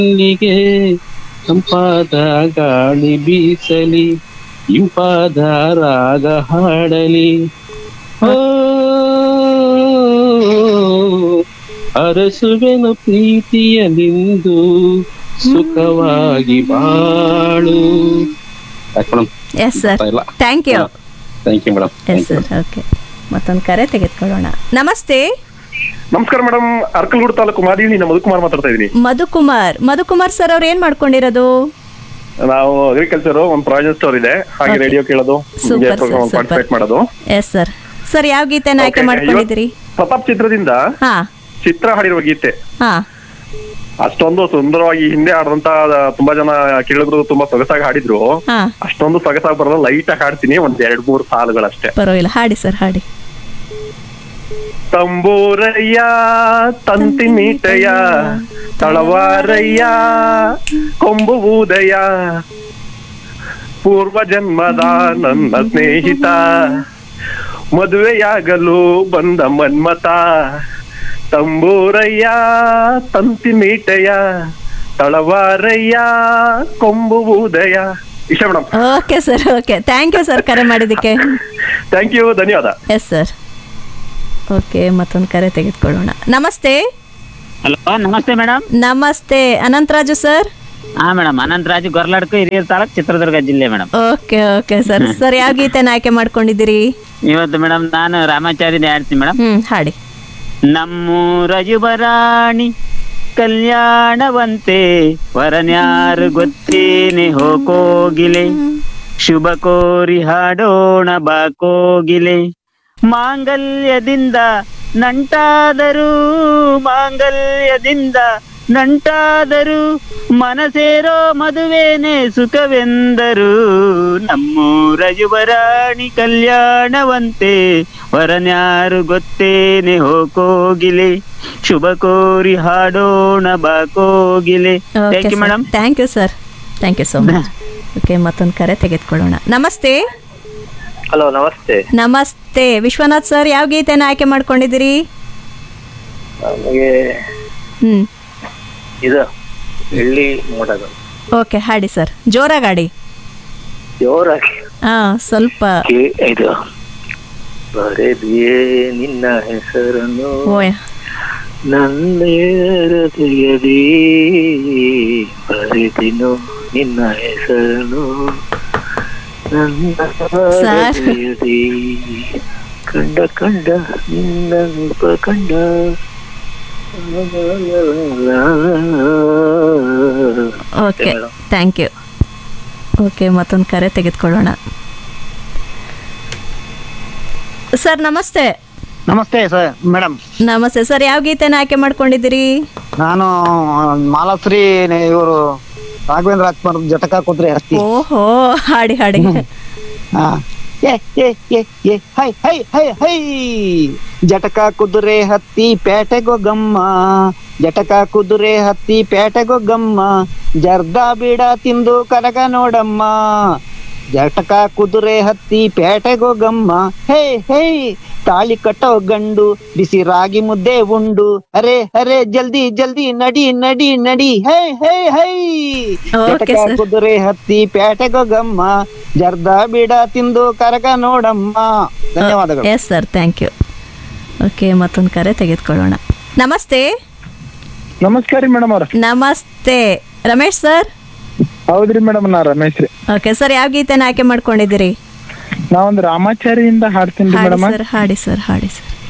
ಕಣ್ಣಿಗೆ ತಂಪಾದ ಗಾಳಿ ಬೀಸಲಿ ಇಂಪಾದ ರಾಗ ಹಾಡಲಿ ಓ ಅರಸುವೆನು ಪ್ರೀತಿಯ ನಿಂದು ಸುಖವಾಗಿ ಬಾಳು ಮೇಡಮ್ ಎಸ್ ಸರ್ ಇಲ್ಲ thank you thank you madam yes sir okay ಮತ್ತೊಂದು ಕರೆ ತೆಗೆದುಕೊಳ್ಳೋಣ ನಮಸ್ತೆ ನಮಸ್ಕಾರ ಮೇಡಮ್ ಅರ್ಕಲ್ಗೂಡು ತಾಲೂಕು ಮಾದಿಹಳ್ಳಿನ ಮಧುಕುಮಾರ್ ಮಾತಾಡ್ತಾ ಇದೀನಿ ಮಧುಕುಮಾರ್ ಮಧುಕುಮಾರ್ ಸರ್ ಅವ್ರು ಏನ್ ಮಾಡ್ಕೊಂಡಿರೋದು ನಾವು ಅಗ್ರಿಕಲ್ಚರ್ ಒಂದು ಪ್ರಾವಿಷನ್ ಸ್ಟೋರ್ ಇದೆ ಹಾಗೆ Okay. ರೇಡಿಯೋ ಕೇಳೋದು Super, sir, super. ಪಾರ್ಟಿಸಿಪೇಟ್ ಮಾಡೋದು ಎಸ್ ಸರ್ ಸರ್ ಯಾವ ಗೀತೆನ ಆಯ್ಕೆ Okay, ಮಾಡ್ಕೊಂಡಿದ್ದೀರಿ ಇವತ್ತು ಪ್ರತಾಪ್ ಚಿತ್ರದಿಂದ ಹಾ ಚಿತ್ರ ಹಾಡಿರುವ ಗೀತೆ ಹಾ ಅಷ್ಟೊಂದು ಸುಂದರವಾಗಿ ಹಿಂದೆ ಆಡಿದಂತ ತುಂಬಾ ಜನ ಕೇಳಿದ್ರು ತುಂಬಾ ಸೊಗಸಾಗಿ ಹಾಡಿದ್ರು ಹಾ ಅಷ್ಟೊಂದು ಸೊಗಸಾಗಿ ಬರಲ್ಲ ಲೈಟ್ ಆಗಿ ಹಾಡ್ತೀನಿ ಒಂದ್ ಎರಡ್ ಮೂರು ಸಾಲುಗಳಷ್ಟೇ ಪರವಾಗಿಲ್ಲ ಹಾಡಿ ಸರ್ ಹಾಡಿ ತಂಬೂರಯ್ಯ ತಂತಿ ಮೀಟಯ್ಯ ತಳವಾರಯ್ಯ ಕೊಂಬು ಊದಯ್ಯ ಪೂರ್ವ ಜನ್ಮದ ನನ್ನ ಸ್ನೇಹಿತ ಮದುವೆಯಾಗಲು ಬಂದ ಮನ್ಮತ ತಂಬೂರಯ್ಯ ತಂತಿ ಮೀಟಯ್ಯ ತಳವಾರಯ್ಯ ಕೊಂಬು ಊದಯ್ಯ ಇಷ್ಟ madam okay sir okay thank you sir ಕರೆ ಮಾಡಿದ್ದಕ್ಕೆ ಥ್ಯಾಂಕ್ ಯು ಧನ್ಯವಾದ ಎಸ್ ಸರ್ ಓಕೆ ಮತ್ತೊಂದು ಕರೆ ತೆಗೆದುಕೊಳ್ಳೋಣ ನಮಸ್ತೆ ಹಲೋ ನಮಸ್ತೆ ಮೇಡಮ್ ನಮಸ್ತೆ ಅನಂತರಾಜು ಸರ್ ಹಾ ಮೇಡಮ್ ಅನಂತರಾಜು ಗೊರ್ಲಾಡ್ಕು ಹಿರಿಯೂರು ತಾಲೂಕ್ ಚಿತ್ರದುರ್ಗ ಜಿಲ್ಲೆ madam okay okay sir sir ಯಾವ ಗೀತೆನ ಆಯ್ಕೆ ಮಾಡ್ಕೊಂಡಿದ್ದೀರಿ ಇವತ್ತು ಮೇಡಮ್ ನಾನು ರಾಮಾಚಾರ್ಯದ ಹೇಳ್ತೀನಿ ಮೇಡಮ್ ಹ್ಮ್ ಹಾಡಿ ನಮ್ಮೂರ ಯುವರಾಣಿ ಕಲ್ಯಾಣವಂತೆ ವರನ್ಯಾರು ಗೊತ್ತೇನೆ ಹೋಗೋಗಿಲೆ ಶುಭ ಕೋರಿ ಹಾಡೋಣ ಬಾಕೋಗಿಲೆ ಮಾಂಗಲ್ಯದಿಂದ ನಂಟಾದರೂ ಮಾಂಗಲ್ಯದಿಂದ ನಂಟಾದರೂ ಮನಸೇರೋ ಮದುವೆನೆ ಸುಖವೆಂದರು ನಮ್ಮೂರ ಯುವರಾಣಿ ಕಲ್ಯಾಣವಂತೆ ವರನ್ಯಾರು ಗೊತ್ತೇನೆ ಹೋಗೋಗಿಲೆ ಶುಭ ಕೋರಿ ಹಾಡೋಣ ಬಾಕೋಗಿಲೆ okay thank you madam thank you sir thank you so much okay ಮತ್ತೊಂದು ಕರೆ ತೆಗೆದುಕೊಳ್ಳೋಣ ನಮಸ್ತೆ ಹಲೋ ನಮಸ್ತೆ ನಮಸ್ತೆ ವಿಶ್ವನಾಥ್ ಸರ್ ಯಾವ ಗೀತೆನ ಆಯ್ಕೆ ಮಾಡ್ಕೊಂಡಿದ್ದೀರಿ ನಮಗೆ ಹ್ಮ್ ಇದು ಬೆಳ್ಳಿ ಮೋಡಗಳು ಓಕೆ ಹಾಡಿ ಸರ್ ಜೋರಾಗಿ ಹಾಡಿ ಜೋರಾಗಿ ಹಾ ಸ್ವಲ್ಪ ಕೇ- ಇದು ಬರೆದಿಯೇ ನಿನ್ನ ಹೆಸರನ್ನು ಓಯ್ ನನ್ನ ಹೃದಯದಿ ಬರೆದಿನು ನಿನ್ನ ಹೆಸರನ್ನು ನನ್ನ ಸರ್. ಹೃದಯದಿ ಕಂಡ ಕಂಡ ನಿನ್ನ ರೂಪ ಕಂಡ ಓಕೆ ಥ್ಯಾಂಕ್ ಯು ಓಕೆ ಮತ್ತೊಂದು ಕರೆ ತೆಗೆದುಕೊಳ್ಳೋಣ ಸರ್ ನಮಸ್ತೆ ನಮಸ್ತೆ ಸರ್ ಮೇಡಮ್ ನಮಸ್ತೆ ಸರ್ ಯಾವ ಗೀತೆನ ಆಯ್ಕೆ ಮಾಡ್ಕೊಂಡಿದ್ದೀರಿ ನಾನು ಮಾಲಾಶ್ರೀ ಇವರು ರಾಘವೇಂದ್ರ ರಾಜ್ಕುಮಾರ್ ಜಟಕ ಕೂತ್ರೆ ಹಸ್ತಿ ಓಹೋ ಹಾಡಿ ಹಾಡಿ ಹಾ. ಏ ಏ ಏ ಏ ಹೈ ಹೈ ಹೈ ಹೈ ಜಟಕ ಕುದುರೆ ಹತ್ತಿ ಪೇಟೆಗೊಗಮ್ಮ ಜಟಕ ಕುದುರೆ ಹತ್ತಿ ಪೇಟೆಗೊಗಮ್ಮ ಜರ್ದ ಬೀಡ ತಿಂದು ಕರಗ ನೋಡಮ್ಮ ಜಟಕ ಕುದುರೆ ಹತ್ತಿ ಪೇಟೆಗೊಗಮ್ಮ ಹೇ ಹೇ ತಾಳಿ ಕಟ್ಟೋ ಗಂಡು ಬಿಸಿ ರಾಗಿ ಮುದ್ದೆ ಉಂಡು ಅರೆ ಅರೆ ಜಲ್ದಿ ಜಲ್ದಿ ನಡಿ ನಡಿ ನಡಿ ಹೇ ಹೇ ಹೈ Okay, ಜಟಕ sir. ಕುದುರೆ ಹತ್ತಿ ಪೇಟೆಗೊಗಮ್ಮ ಜರ್ದ ಬೀಡ ತಿಂದು ಕರಗ ನೋಡಮ್ಮ ಧನ್ಯವಾದಗಳು yes sir thank you okay ಮತ್ತೊಂದು ಕರೆ ತೆಗೆದುಕೊಳ್ಳೋಣ ನಮಸ್ತೆ ನಮಸ್ಕಾರ ಮೇಡಮ್ ಅವ್ರ ನಮಸ್ತೆ ರಮೇಶ್ ಸರ್ ಹೌದ್ರಿ ಮೇಡಮ್ ನಾ ರಮೇಶ್ ರೀ ಓಕೆ ಸರ್ ಯಾವ ಗೀತೆನ ಆಯ್ಕೆ ಮಾಡ್ಕೊಂಡಿದ್ದೀರಿ ನಾವೊಂದು ರಾಮಾಚಾರಿಯಿಂದ ಹಾಡ್ತೀನಿ ಹಾಡಿ ಸರ್ ಹಾಡಿ ಸರ್ ಹಾಡಿ ಸರ್